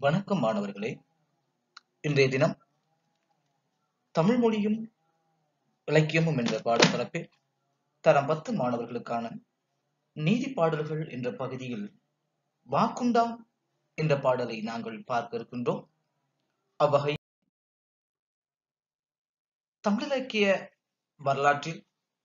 வணக்கம் மாணவர்களே இன்றைய தினம் தமிழ் மொழியும் இலக்கியமும் என்ற பாடப்பரப்பில் தரம் பத்து மாணவர்களுக்கான நீதி பாடல்கள் என்ற பகுதியில் வாக்குண்டா என்ற பாடலை நாங்கள் பார்க்க இருக்கின்றோம் அவ்வகை தமிழிலக்கிய வரலாற்றில்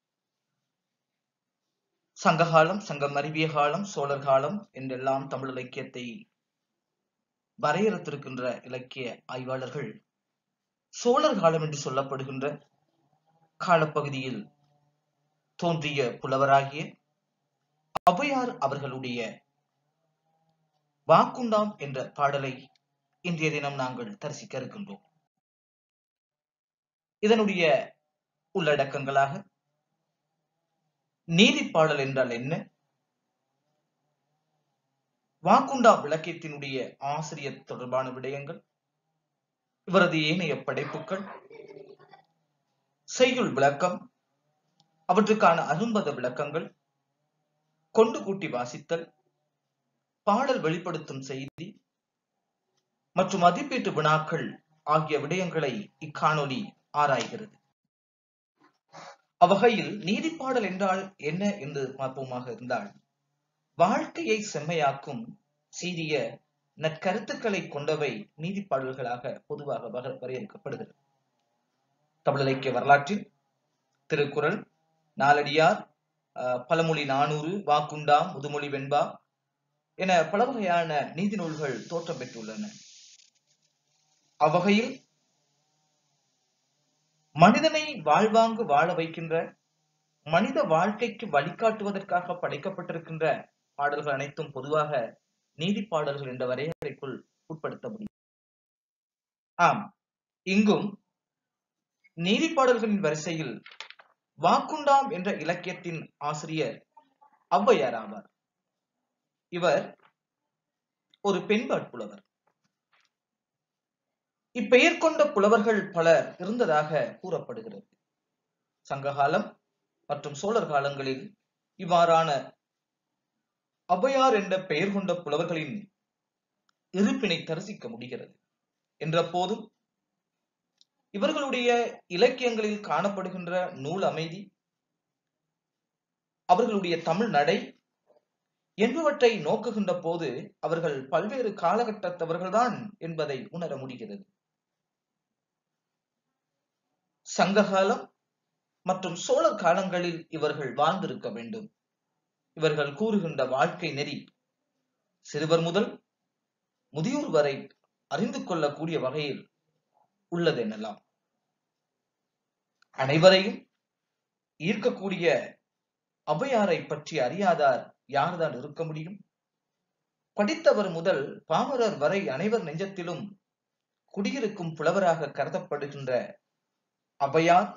சங்ககாலம் சங்கம் அறிவிய காலம் சோழர் காலம் என்றெல்லாம் தமிழ் இலக்கியத்தை வரையறுத்திருக்கின்ற இலக்கிய ஆய்வாளர்கள் சோழர் காலம் என்று சொல்லப்படுகின்ற காலப்பகுதியில் தோன்றிய புலவராகிய ஔவையார் அவர்களுடைய வாக்குண்டாம் என்ற பாடலை இன்றைய தினம் நாங்கள் தரிசிக்க இருக்கின்றோம் இதனுடைய உள்ளடக்கங்களாக நீதி பாடல் என்றால் என்ன வாக்குண்டா விளக்கியத்தினுடைய ஆசிரியர் தொடர்பான விடயங்கள் இவரது ஏனைய படைப்புகள் செய்யுள் விளக்கம் அவற்றுக்கான அரும்பத விளக்கங்கள் கொண்டு கூட்டி வாசித்தல் பாடல் வெளிப்படுத்தும் செய்தி மற்றும் மதிப்பீட்டு வினாக்கள் ஆகிய விடயங்களை இக்காணொலி ஆராய்கிறது அவ்வகையில் நீதிப்பாடல் என்றால் என்ன என்று பார்ப்போமாக இருந்தால் வாழ்க்கையை செம்மையாக்கும் சீரிய நற்கருத்துக்களை கொண்டவை நீதிப்பாடல்களாக பொதுவாக வக- வரையறுக்கப்படுகிறது தமிழ் இலக்கிய வரலாற்றில் திருக்குறள் நாலடியார் அஹ், பழமொழி நானூறு வாக்குண்டா முதுமொழி வெண்பா என பல வகையான நீதி நூல்கள் தோற்றம் பெற்றுள்ளன அவ்வகையில் மனிதனை வாழ்வாங்கு வாழ வைக்கின்ற மனித வாழ்க்கைக்கு வழிகாட்டுவதற்காக படைக்கப்பட்டிருக்கின்ற பாடல்கள் அனைத்தும் பொதுவாக நீதி பாடல்கள் என்ற வரையறைக்குள் உட்படுத்த முடியும் ஆம் இங்கும் நீதி பாடல்களின் வரிசையில் வாக்குண்டாம் என்ற இலக்கியத்தின் ஆசிரியர் ஔவையார் ஆவார் இவர் ஒரு பெண்பாட் புலவர் இப்பெயர் கொண்ட புலவர்கள் பலர் இருந்ததாக கூறப்படுகிறது சங்ககாலம் மற்றும் சோழர் காலங்களில் இவ்வாறான ஔவையார் என்ற பெயர் கொண்ட புலவர்களின் இருப்பினை தரிசிக்க முடிகிறது என்ற போதும் இவர்களுடைய இலக்கியங்களில் காணப்படுகின்ற நூல் அமைதி அவர்களுடைய தமிழ் நடை என்பவற்றை நோக்குகின்ற போது அவர்கள் பல்வேறு காலகட்டத்தவர்கள்தான் என்பதை உணர முடிகிறது சங்ககாலம் மற்றும் சோழர் காலங்களில் இவர்கள் வாழ்ந்திருக்க வேண்டும் இவர்கள் கூறுகின்ற வாழ்க்கை நெறி சிறுவர் முதல் முதியோர் வரை அறிந்து கொள்ளக்கூடிய வகையில் உள்ளது எனலாம் அனைவரையும் ஈர்க்கக்கூடிய ஔவையாரை பற்றி அறியாதார் யார்தான் இருக்க முடியும் படித்தவர் முதல் பாமரர் வரை அனைவர் நெஞ்சத்திலும் குடியிருக்கும் புலவராக கருதப்படுகின்ற ஔவையார்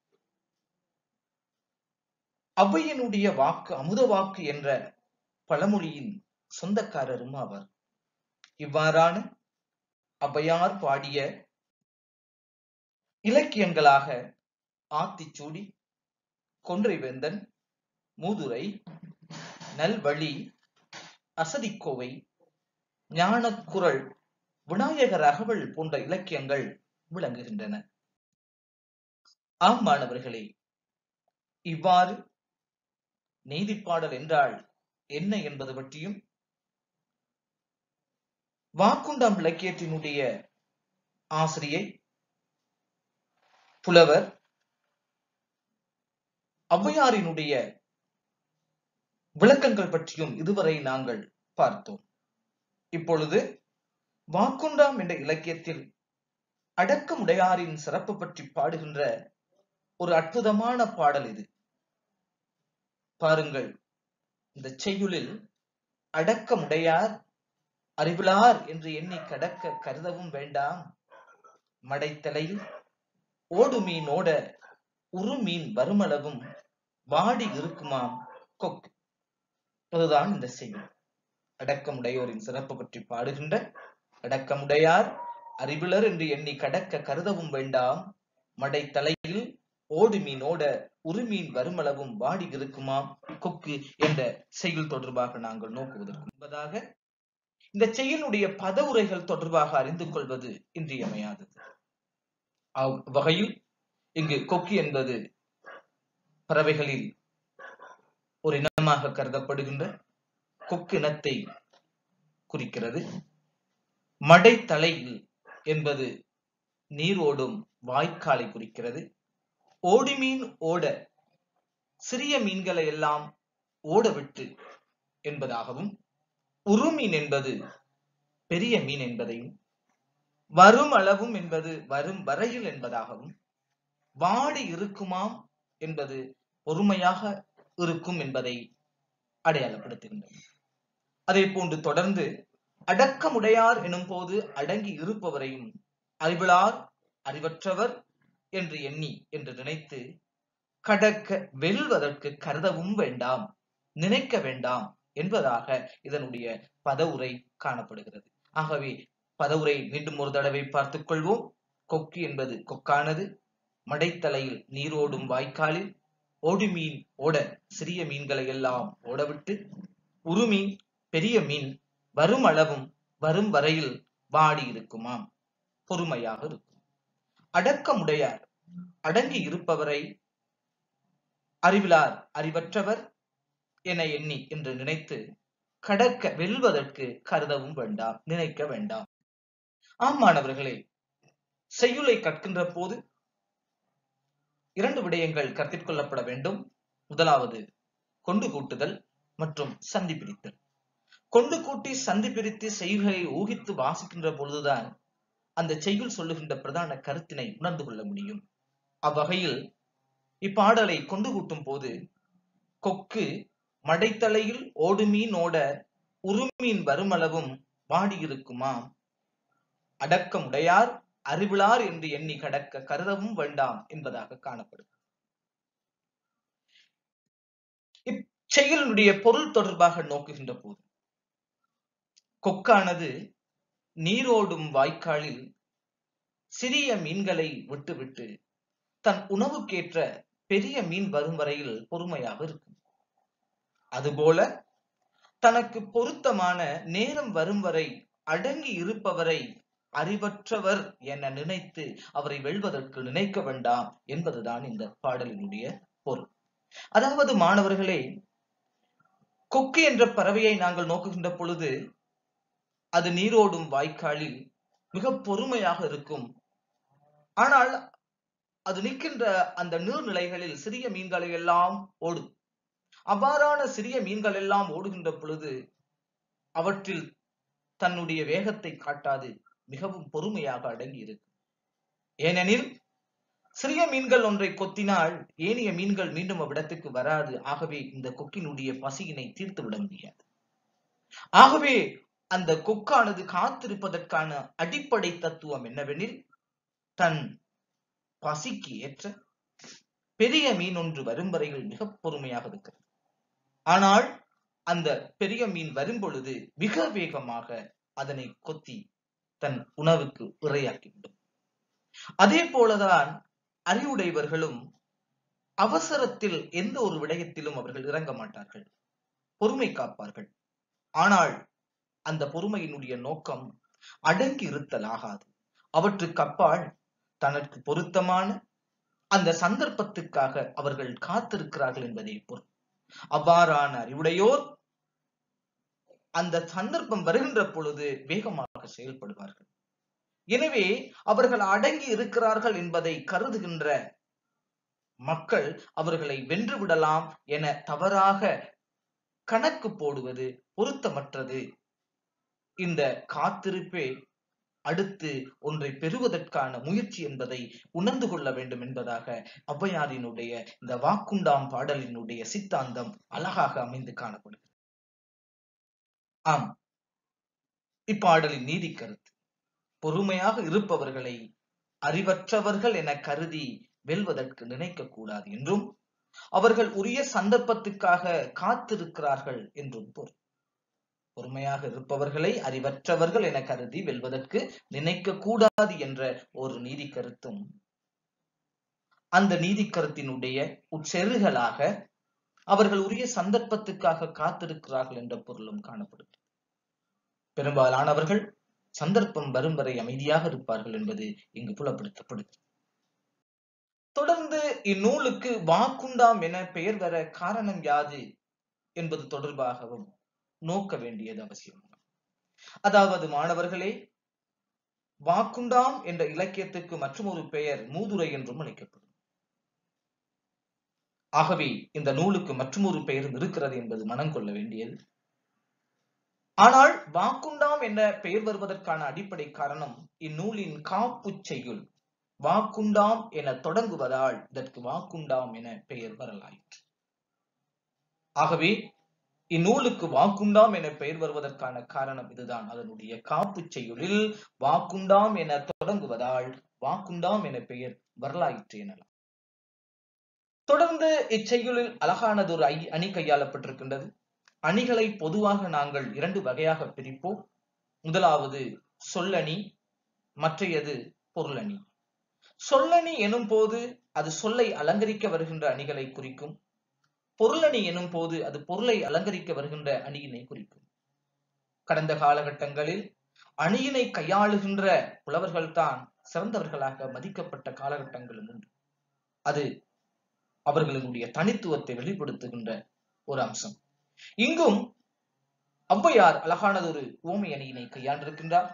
ஔவையனுடைய வாக்கு அமுத வாக்கு என்ற பழமொழியின் சொந்தக்காரரும் ஆவார் இவ்வாறான ஔவையார் பாடிய இலக்கியங்களாக ஆத்திச்சூடி கொன்றைவேந்தன் மூதுரை நல்வழி அசதிக்கோவை ஞானக்குரல் விநாயகர் அகவல் போன்ற இலக்கியங்கள் விளங்குகின்றன ஆம் மாணவர்களே இவ்வாறு நீதிப்பாடல் என்றால் என்ன என்பது பற்றியும் வாக்குண்டாம் இலக்கியத்தினுடைய ஆசிரியை புலவர் ஔவையாரினுடைய விளக்கங்கள் பற்றியும் இதுவரை நாங்கள் பார்த்தோம் இப்பொழுது வாக்குண்டாம் என்ற இலக்கியத்தில் அடக்கமுடையாரின் சிறப்பு பற்றி பாடுகின்ற ஒரு அற்புதமான பாடல் இது பாருங்கள் இந்த செய்யுளில் அடக்கமுடையார் அறிவிலார் என்று எண்ணி கடக்க கருதவும் வேண்டாம் மடைத்தலையில் ஓடு மீன் ஓட உரு மீன் வருமளவும் வாடி இருக்குமாம் கொக்கு அதுதான் இந்த செய்யுள் அடக்கமுடையோரின் சிறப்பு பற்றி பாடுகின்ற அடக்கமுடையார் அறிவிலர் என்று எண்ணி கடக்க கருதவும் வேண்டாம் மடை தலையில் ஓடு மீன் ஓட உருமீன் வருமளவும் வாடி இருக்குமாம் கொக்கு என்ற செய்யுள் தொடர்பாக நாங்கள் நோக்குவதற்கு முன்பதாக இந்த செயலுடைய பதவுரைகள் தொடர்பாக அறிந்து கொள்வது இன்றியமையாதது அவ்வகையில் இங்கு கொக்கி என்பது பறவைகளில் ஒரு இனமாக கருதப்படுகின்ற கொக்கு இனத்தை குறிக்கிறது மடைத்தலையில் என்பது நீரோடும் வாய்க்காலை குறிக்கிறது ஓடி மீன் ஓட சிறிய மீன்களை எல்லாம் ஓட விட்டு என்பதாகவும் உருமீன் என்பது பெரிய மீன் என்பதையும் வரும் அளவும் என்பது வரும் வரையில் என்பதாகவும் வாடி இருக்குமாம் என்பது பொறுமையாக இருக்கும் என்பதை அடையாளப்படுத்துகின்றன அதே போன்று தொடர்ந்து அடக்கமுடையார் எனும் போது அடங்கி இருப்பவரையும் அறிவிலார் அறிவற்றவர் என்று எண்ணி என்று நினைத்து கடக்க வெல்வதற்கு கருதவும் வேண்டாம் நினைக்க வேண்டாம் என்பதாக இதனுடைய பதவுரை காணப்படுகிறது ஆகவே பதவுரை மீண்டும் ஒரு தடவை பார்த்துக் கொள்வோம் கொக்கு என்பது கொக்கானது மடைத்தலையில் நீரோடும் வாய்க்காலில் ஓடு மீன் ஓட சிறிய மீன்களை எல்லாம் ஓடவிட்டு உருமீன் பெரிய மீன் வரும் அளவும் வரும் வரையில் வாடி இருக்குமாம் பொறுமையாக இருக்கும் அடக்கமுடையார் அடங்கி இருப்பவரை அறிவிலார் அறிவற்றவர் என எண்ணி என்று நினைத்து கடக்க வெல்வதற்கு கருதவும் வேண்டாம் நினைக்க வேண்டாம் ஆம் மாணவர்களே செய்யுளை கற்கின்ற போது இரண்டு விடயங்கள் கருத்தில் கொள்ளப்பட வேண்டும் முதலாவது கொண்டு கூட்டுதல் மற்றும் சந்தி பிரித்தல் கொண்டு கூட்டி சந்தி பிரித்து செய்களை ஊகித்து வாசிக்கின்ற பொழுதுதான் அந்த செய்யுள் சொல்லுகின்ற பிரதான கருத்தினை உணர்ந்து கொள்ள முடியும் அவ்வகையில் இப்பாடலை கொண்டு கூட்டும் போது கொக்கு மடைத்தலையில் ஓடுமீன் ஓட உருமீன் வருமளவும் வாடியிருக்குமா அடக்கமுடையார் அறிவிலார் என்று எண்ணி கடக்க கருதவும் வேண்டாம் என்பதாக காணப்படும் இச்செயலுடைய பொருள் தொடர்பாக நோக்குகின்ற போது கொக்கானது நீரோடும் வாய்க்காலில் சிறிய மீன்களை விட்டுவிட்டு தன் உணவுக்கேற்ற பெரிய மீன் வரும் வரையில் பொறுமையாக இருக்கும் அதுபோல தனக்கு பொருத்தமான நேரம் வரும் வரை அடங்கி இருப்பவரை அறிவற்றவர் என நினைத்து அவரை வெல்வதற்கு நினைக்க வேண்டாம் என்பதுதான் இந்த பாடலினுடைய பொருள் அதாவது மாணவர்களே கொக்கு என்ற பறவையை நாங்கள் நோக்குகின்ற பொழுது அது நீரோடும் வாய்க்காலில் மிக பொறுமையாக இருக்கும் ஆனால் அது நிற்கின்ற அந்த நீர்நிலைகளில் சிறிய மீன்களை எல்லாம் ஓடும் அவ்வாறான சிறிய மீன்கள் எல்லாம் ஓடுகின்ற பொழுது அவற்றில் தன்னுடைய வேகத்தை காட்டாது மிகவும் பொறுமையாக அடங்கி இருக்கும் ஏனெனில் சிறிய மீன்கள் ஒன்றை கொத்தினால் ஏனைய மீன்கள் மீண்டும் அவ்விடத்துக்கு வராது ஆகவே இந்த கொக்கினுடைய பசியினை தீர்த்து விட முடியாது ஆகவே அந்த கொக்கானது காத்திருப்பதற்கான அடிப்படை தத்துவம் என்னவெனில் தன் பசிக்கு ஏற்ற பெரிய மீன் ஒன்று வரும் வரையில் மிக பொறுமையாக இருக்கிறது ஆனால் அந்த பெரிய மீன் வரும் பொழுது மிக வேகமாக அதனை கொத்தி தன் உணவுக்கு இரையாக்கிவிடும் அதே போலதான் அறிவுடையவர்களும் அவசரத்தில் எந்த ஒரு விடயத்திலும் அவர்கள் இறங்க மாட்டார்கள் பொறுமை காப்பார்கள் ஆனால் அந்த பொறுமையினுடைய நோக்கம் அடங்கி இருத்தல் ஆகாது அவற்றுக்கு அப்பால் தனக்கு பொருத்தமான அந்த சந்தர்ப்பத்துக்காக அவர்கள் காத்திருக்கிறார்கள் என்பதை பொருள் அவ்வாறான அறிவுடையோர் அந்த சந்தர்ப்பம் வருகின்ற பொழுது வேகமாக செயல்படுவார்கள் எனவே அவர்கள் அடங்கி இருக்கிறார்கள் என்பதை கருதுகின்ற மக்கள் அவர்களை வென்று விடலாம் என தவறாக கணக்கு போடுவது பொருத்தமற்றது இந்த காத்திருப்பே அடுத்து ஒன்றை பெறுவதற்கான முயற்சி என்பதை உணர்ந்து கொள்ள வேண்டும் என்பதாக ஔவையாரினுடைய இந்த வாக்குண்டாம் பாடலினுடைய சித்தாந்தம் அழகாக அமைந்து காணப்படுகிறது ஆம் இப்பாடலின் நீதி கருத்து பொறுமையாக இருப்பவர்களை அறிவற்றவர்கள் என கருதி வெல்வதற்கு நினைக்க கூடாது என்றும் அவர்கள் உரிய சந்தர்ப்பத்துக்காக காத்திருக்கிறார்கள் என்றும் பொருள் பொறுமையாக இருப்பவர்களை அறிவற்றவர்கள் என கருதி வெல்வதற்கு நினைக்க கூடாது என்ற ஒரு நீதி கருத்தும் அந்த நீதி கருத்தினுடைய உட்செருகலாக அவர்கள் உரிய சந்தர்ப்பத்துக்காக காத்திருக்கிறார்கள் என்ற பொருளும் காணப்படுகிறது பெரும்பாலானவர்கள் சந்தர்ப்பம் வரும் வரை அமைதியாக இருப்பார்கள் என்பது இங்கு புலப்படுத்தப்படுகிறது தொடர்ந்து இந்நூலுக்கு வாக்குண்டாம் என பெயர் வர காரணம் யாது என்பது தொடர்பாகவும் நோக்க வேண்டியது அவசியம் அதாவது மாணவர்களே வாக்குண்டாம் என்ற இலக்கியத்துக்கு மற்றொரு பெயர் மூதுரை என்றும் அழைக்கப்படும் ஆகவே இந்த நூலுக்கு மற்றொரு பெயரும் இருக்கிறது என்பது மனம் கொள்ள வேண்டியது ஆனால் வாக்குண்டாம் என்ற பெயர் வருவதற்கான அடிப்படை காரணம் இந்நூலின் காப்பு செய்யுள் வாக்குண்டாம் என தொடங்குவதால் இதற்கு வாக்குண்டாம் என பெயர் வரலாயிற்று ஆகவே இந்நூலுக்கு வாக்குண்டாம் என பெயர் வருவதற்கான காரணம் இதுதான் அதனுடைய காப்பு செய்யுளில் வாக்குண்டாம் என தொடங்குவதால் வாக்குண்டாம் என பெயர் வரலாயிற்று எனலாம் தொடர்ந்து இச்செய்யுளில் அழகானது ஒரு அணி கையாளப்பட்டிருக்கின்றது அணிகளை பொதுவாக நாங்கள் இரண்டு வகையாக பிரிப்போம் முதலாவது சொல்லணி மற்றையது பொருளணி சொல்லணி எனும் போது அது சொல்லை அலங்கரிக்க வருகின்ற அணிகளை குறிக்கும் பொருளணி எனும் போது அது பொருளை அலங்கரிக்க வருகின்ற அணியினை குறிக்கும் கடந்த காலகட்டங்களில் அணியினை கையாளுகின்ற புலவர்கள் தான் சிறந்தவர்களாக மதிக்கப்பட்ட காலகட்டங்களும் உண்டு அது அவர்களுடைய தனித்துவத்தை வெளிப்படுத்துகின்ற ஒரு அம்சம் இங்கும் ஔவையார் அழகானதொரு ஓமை அணியினை கையாண்டிருக்கின்றார்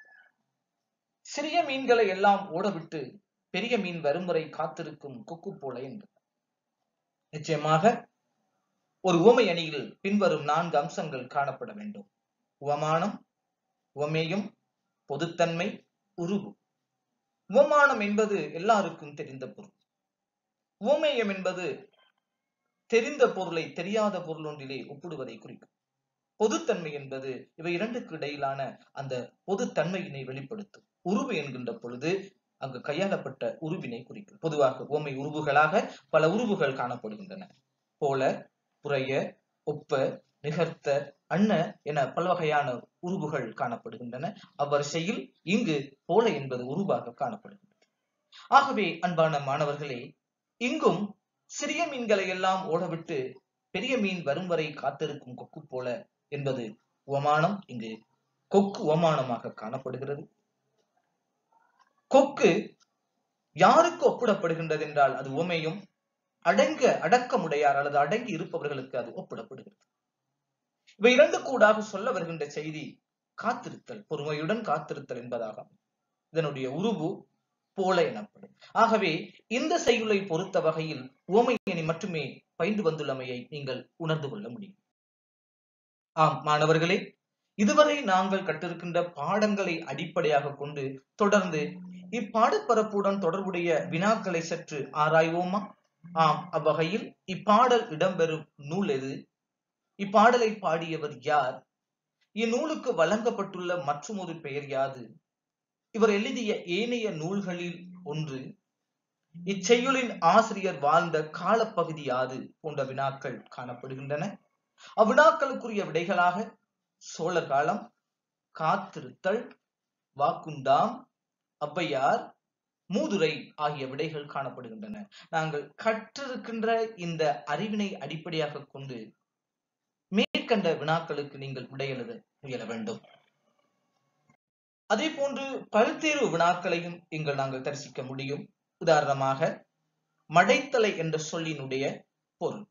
சிறிய மீன்களை எல்லாம் ஓடவிட்டு பெரிய மீன் வரும் வரை காத்திருக்கும் கொக்கு போல என்று நிச்சயமாக ஒரு உவமை அணியில் பின்வரும் நான்கு அம்சங்கள் காணப்பட வேண்டும் உவமானம் உவமேயம் பொதுத்தன்மை உருவு உவமானம் என்பது எல்லாருக்கும் தெரிந்த பொருள் உவமேயம் என்பது தெரிந்த பொருளை தெரியாத பொருள் ஒன்றிலே ஒப்பிடுவதை குறிக்கும் பொதுத்தன்மை என்பது இவை இரண்டுக்கு இடையிலான அந்த பொதுத்தன்மையினை வெளிப்படுத்தும் உருவு என்கின்ற பொழுது அங்கு கையாளப்பட்ட உருவினை குறிக்கும் பொதுவாக ஓமை உருவுகளாக பல உருவுகள் காணப்படுகின்றன போல புறைய ஒப்ப நிகர்த்த அன்ன என பல வகையான உருவுகள் காணப்படுகின்றன அவ்வரிசையில் இங்கு போல என்பது உருவாக காணப்படுகின்றது ஆகவே அன்பான மாணவர்களே இங்கும் சிறிய மீன்களை எல்லாம் ஓடவிட்டு பெரிய மீன் வரும் வரை காத்திருக்கும் கொக்கு போல என்பது உவமானம் இங்கு கொக்கு உவமானமாக காணப்படுகிறது கொக்கு யாருக்கு ஒப்பிடப்படுகின்றது என்றால் அது உவமையும் அடங்க அடக்கமுடையார் அல்லது அடங்கி இருப்பவர்களுக்கு அது ஒப்பிடப்படுகிறது இவை இரண்டு கூடாக சொல்ல வருகின்ற செய்தி காத்திருத்தல் பொறுமையுடன் காத்திருத்தல் என்பதாகும் இதனுடைய உருவு போல எனப்படும் ஆகவே இந்த செய்யுளை பொறுத்த வகையில் உவமையணி மட்டுமே பயின்று வந்துள்ளமையை நீங்கள் உணர்ந்து கொள்ள முடியும் ஆம் மாணவர்களே இதுவரை நாங்கள் கற்றிருக்கின்ற பாடங்களை அடிப்படையாக கொண்டு தொடர்ந்து இப்பாடப்பரப்புடன் தொடர்புடைய வினாக்களை சற்று ஆராய்வோமா ஆம் அவ்வகையில் இப்பாடல் இடம்பெறும் நூல் எது இப்பாடலை பாடியவர் யார் இந்நூலுக்கு வழங்கப்பட்டுள்ள மற்றும் ஒரு பெயர் யாது இவர் எழுதிய ஏனைய நூல்களில் ஒன்று இச்செய்யுளின் ஆசிரியர் வாழ்ந்த காலப்பகுதி யாது போன்ற வினாக்கள் காணப்படுகின்றன அவ்வினாக்களுக்குரிய விடைகளாக சோழர் காலம் காத்திருத்தல் வாக்குண்டாம் ஔவையார் மூதுரை ஆகிய விடைகள் காணப்படுகின்றன நாங்கள் கற்றிருக்கின்ற இந்த அறிவினை அடிப்படையாக கொண்டு மேற்கண்ட வினாக்களுக்கு நீங்கள் விடையெழுத முயல வேண்டும் அதே போன்று பல்தேர்வு வினாக்களையும் இங்கு நாங்கள் தரிசிக்க முடியும் உதாரணமாக மடைத்தலை என்ற சொல்லினுடைய பொருள்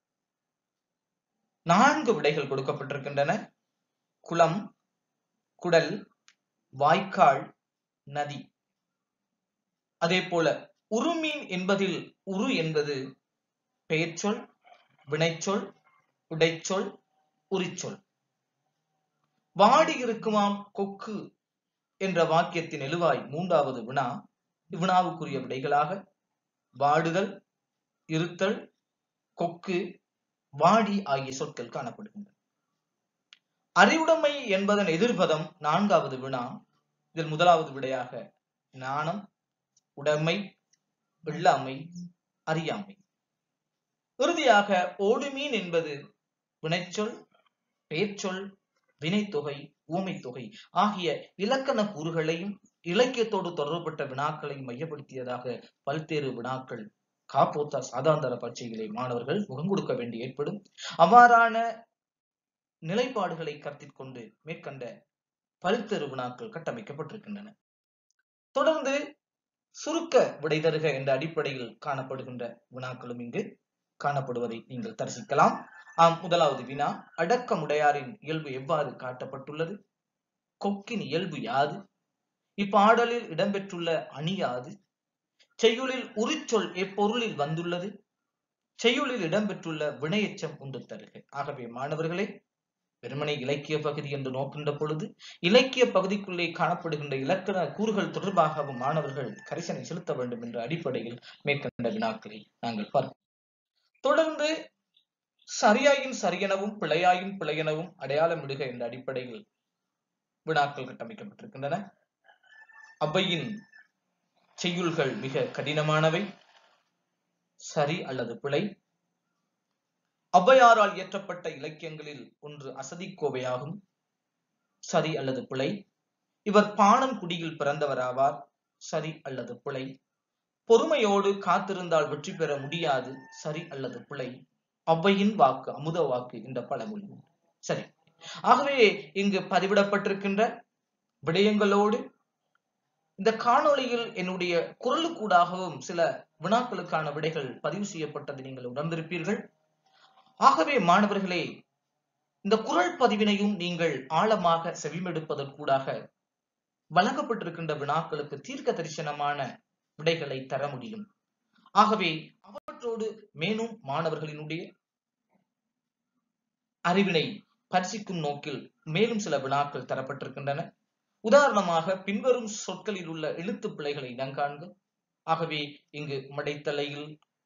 நான்கு விடைகள் கொடுக்கப்பட்டிருக்கின்றன குளம் குடல் வாய்க்கால் நதி அதே போல உருமீன் என்பதில் உரு என்பது பெயர்ச்சொல் வினைச்சொல் உடைச்சொல் உரிச்சொல் வாடி இருக்குமாம் கொக்கு என்ற வாக்கியத்தின் எழுவாய் மூன்றாவது வினா இவ்வினாவுக்குரிய விடைகளாக வாடுதல் இருத்தல் கொக்கு வாடி ஆகிய சொற்கள் காணப்படுகின்றன அறிவுடைமை என்பதன் எதிர்பதம் நான்காவது வினா இதில் முதலாவது விடையாக ஞானம் உடைமை வெள்ளாமை அறியாமை இறுதியாக ஓடுமீன் என்பது வினைச்சொல் பெயர்ச்சொல் வினைத்தொகை ஊமைத்தொகை ஆகிய இலக்கண கூறுகளையும் இலக்கியத்தோடு தொடர்புபட்ட வினாக்களையும் மையப்படுத்தியதாக பல்வேறு வினாக்கள் காப்போத்தா சாதாந்தர பரீட்சைகளை மாணவர்கள் முகம் கொடுக்க வேண்டி ஏற்படும் அவ்வாறான நிலைப்பாடுகளை கருத்தில் கொண்டு மேற்கண்ட பல்தெரு வினாக்கள் கட்டமைக்கப்பட்டிருக்கின்றன தொடர்ந்து சுருக்க விடை தருக என்ற அடிப்படையில் காணப்படுகின்ற வினாக்களும் இங்கு காணப்படுவதை நீங்கள் தரிசிக்கலாம் ஆம் முதலாவது வினா அடக்கமுடையாரின் இயல்பு எவ்வாறு காட்டப்பட்டுள்ளது கொக்கின் இயல்பு யாது இப்பாடலில் இடம்பெற்றுள்ள அணி யாது செய்யுளில் உரிச்சொல் எப்பொருளில் வந்துள்ளது செய்யுளில் இடம்பெற்றுள்ள வினையெச்சம் உண்டு தருக ஆகவே மாணவர்களே வெறுமனை இலக்கிய பகுதி என்று நோக்கின்ற பொழுது இலக்கிய பகுதிக்குள்ளே காணப்படுகின்ற இலக்கண கூறுகள் தொடர்பாகவும் மாணவர்கள் கரிசனை செலுத்த வேண்டும் என்ற அடிப்படையில் மேற்கண்ட வினாக்களை நாங்கள் பார்ப்போம் தொடர்ந்து சரியாயின் சரியெனவும் பிழையாயின் பிழையெனவும் அடையாளமிடுக என்ற அடிப்படையில் வினாக்கள் கட்டமைக்கப்பட்டிருக்கின்றன அவ்வையின் செய்யுள்கள் மிக கடினமானவை சரி அல்லது பிழை ஔவையாரால் இயற்றப்பட்ட இலக்கியங்களில் ஒன்று அசதிக்கோவையாகும் சரி அல்லது பிழை இவர் பாணன்குடியில் பிறந்தவராவார் சரி அல்லது பிழை பொறுமையோடு காத்திருந்தால் வெற்றி பெற முடியாது சரி அல்லது பிழை ஔவையின் வாக்கு அமுத வாக்கு என்ற பழமொழி சரி ஆகவே இங்கு பதிவிடப்பட்டிருக்கின்ற விடயங்களோடு இந்த காணொளியில் என்னுடைய குரலுக்கூடாகவும் சில வினாக்களுக்கான விடைகள் பதிவு செய்யப்பட்டதை நீங்கள் உணர்ந்திருப்பீர்கள் ஆகவே மாணவர்களே இந்த குரல் பதிவினையும் நீங்கள் ஆழமாக செவிமெடுப்பதற்கூடாக வழங்கப்பட்டிருக்கின்ற வினாக்களுக்கு தீர்க்க தரிசனமான விடைகளை தர முடியும் ஆகவே அவற்றோடு மேலும் மாணவர்களினுடைய அறிவினை பரிசிக்கும் நோக்கில் மேலும் சில வினாக்கள் தரப்பட்டிருக்கின்றன உதாரணமாக பின்வரும் சொற்களில் உள்ள எழுத்து பிழைகளை இனங்காண்க ஆகவே இங்கு மடைத்தலையில்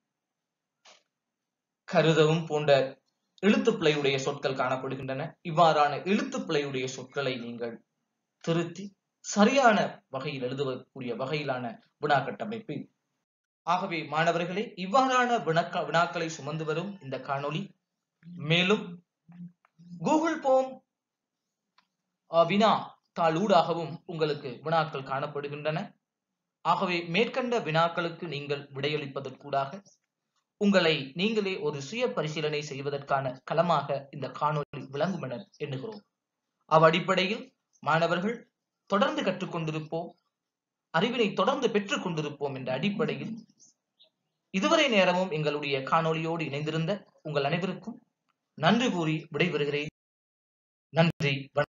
கருதவும் போன்ற எழுத்துப்பிழையுடைய சொற்கள் காணப்படுகின்றன இவ்வாறான எழுத்துப்பிழையுடைய சொற்களை நீங்கள் திருத்தி சரியான வகையில் எழுதுவக்கூடிய வகையிலான வினா கட்டமைப்பு ஆகவே மாணவர்களே இவ்வாறான வினாக்க வினாக்களை சுமந்து வரும் இந்த காணொளி மேலும் கூகுள் போம் வினா தாளூடாகவும் உங்களுக்கு வினாக்கள் காணப்படுகின்றன ஆகவே மேற்கண்ட வினாக்களுக்கு நீங்கள் விடையளிப்பதற்கூடாக உங்களை நீங்களே ஒரு சுய பரிசீலனை செய்வதற்கான களமாக இந்த காணொளி விளங்கும் என எண்ணுகிறோம் அவ் அடிப்படையில் மாணவர்கள் தொடர்ந்து கற்றுக்கொண்டிருப்போம் அறிவினை தொடர்ந்து பெற்றுக் கொண்டிருப்போம் என்ற அடிப்படையில் இதுவரை நேரமும் எங்களுடைய காணொளியோடு இணைந்திருந்த உங்கள் அனைவருக்கும் நன்றி கூறி விடைபெறுகிறேன் நன்றி